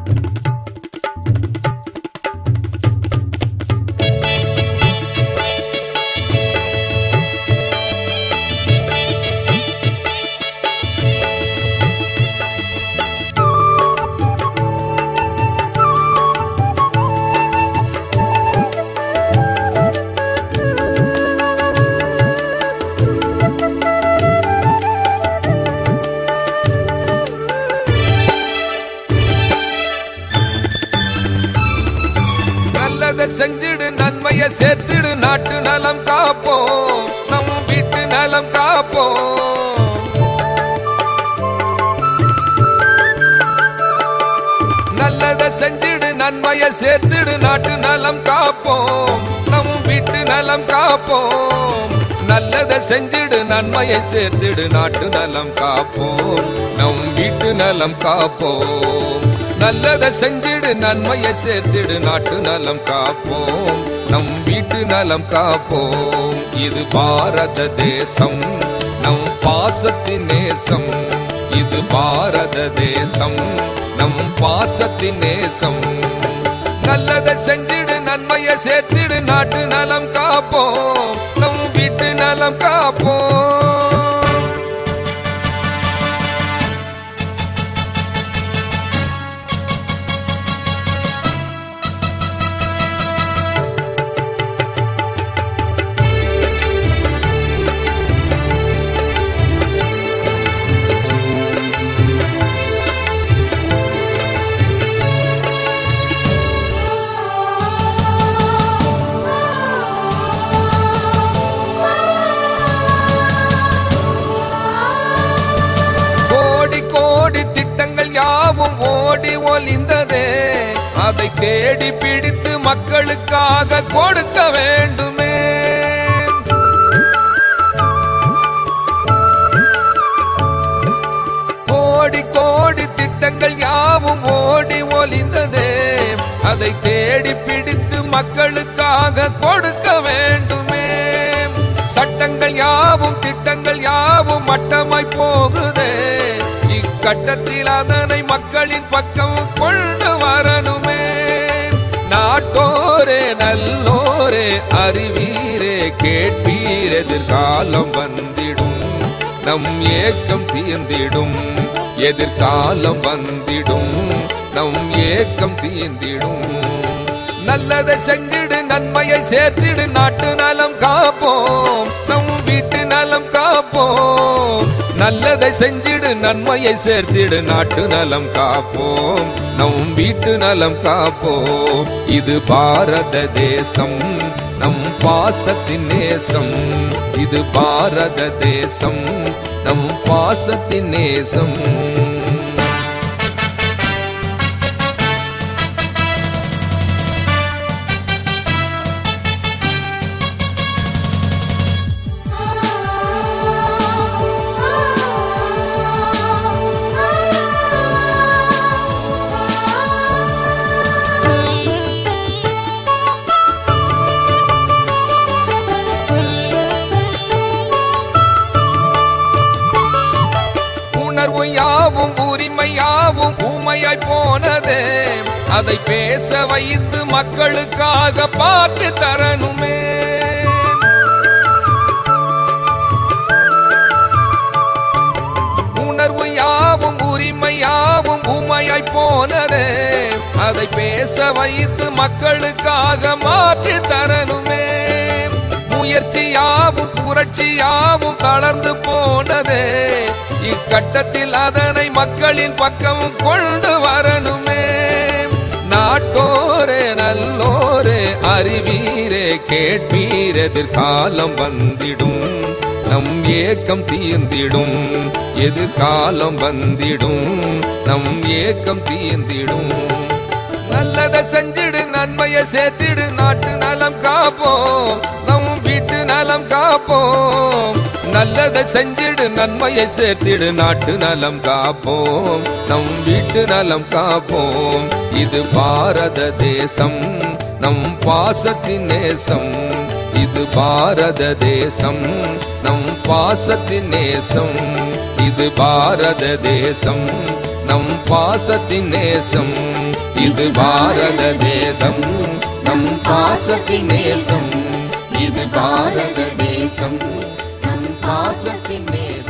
நல்லத செஞ்சிடு நன்மைய சேர்த்திடு நாட்டு நலம் காப்போம் நம் வீட்டு நலம் காப்போம் நல்லத செஞ்சிடு நன்மைய சேர்த்திடு நாட்டு நலம் காப்போம் நம் வீட்டு நலம் காப்போம் நல்லத செஞ்சிடு நன்மையை சேர்த்திடு நாட்டு நலம் காப்போம் நம் வீட்டு நலம் காப்போம் நல்லத செஞ்சிடு நன்மையை சேர்த்திடு நாட்டு நலம் காப்போம் நம் வீட்டு நலம் காப்போம் இது பாரத தேசம் நம் பாசத்தின் நேசம் இது பாரத தேசம் நம் பாசத்தின் நேசம் நல்லத செஞ்சிடு நன்மையை சேர்த்திடு நாட்டு நலம் காப்போம் நம் வீட்டு நலம் காப்போம் கோடி கோடி திட்டங்கள் யாவும் ஓடி ஒளிந்ததே அதை தேடி பிடித்து மக்களுக்காக கொடுக்க வேண்டுமே கோடி கோடி திட்டங்கள் யாவும் ஓடி ஒளிந்ததே அதை தேடி பிடித்து மக்களுக்காக கொடுக்க வேண்டுமே சட்டங்கள் யாவும் திட்டங்கள் யாவும் மட்டமாய் போகுதே இக்கட்டத்தில் அதனை மக்களின் பக்கம் கொண்டு வரணுமே நாட்டோரே நல்லோரே அறிவீரே கேட்பீர் எதிர்காலம் வந்திடும் நம் ஏக்கம் தீர்ந்திடும் எதிர்காலம் வந்திடும் நம் ஏக்கம் தீர்ந்திடும் நல்லதை செஞ்சிடு நன்மையை சேர்த்திடு நாட்டு நலம் காப்போம் நம் வீட்டு நலம் காப்போம் நல்லதை செஞ்சிடு நன்மையை சேர்த்திடு நாட்டு நலம் காப்போம் நம் வீட்டு நலம் காப்போம் இது பாரத தேசம் நம் பாசத்தின் நேசம் இது பாரத தேசம் நம் பாசத்தின் நேசம் உணர்வு யாவும் உரிமை யாவும் ஊமையாய் போனதே அதை பேச வைத்து மக்களுக்காக பாட்டு தரணுமே உணர்வு யாவும் உரிமை யாவும் ஊமையாய் போனதே அதை பேச வைத்து மக்களுக்காக மாற்றி தரணுமே முயற்சி யாவும் புரட்சி யாவும் தளர்ந்து போனதே இக்கட்டத்தில் அதனை மக்களின் பக்கம் கொண்டு வரணுமே நாட்டோரே நல்லோரே அறிவீரே கேட்பீர் எதிர்காலம் வந்திடும் நம் ஏக்கம் தீர்ந்திடும் எதிர்காலம் வந்திடும் நம் ஏக்கம் தீர்ந்திடும் நல்லத செஞ்சிடு நன்மையை சேர்த்திடு நாட்டு நலம் காப்போம் நம் வீட்டு நலம் காப்போம் நல்லத செஞ்சிடு நன்மையை சேர்த்திடு நாட்டு நலம் காப்போம் நம் வீட்டு நலம் காப்போம் இது பாரத தேசம் நம் பாசத்தின் நேசம் இது பாரத தேசம் நம் பாசத்தின் நேசம் இது பாரத தேசம் நம் பாசத்தின் நேசம் இது பாரத தேசம் நம் பாசத்தின் நேசம் இது பாரத தேசம் நம் பாசத்தின் நேசம்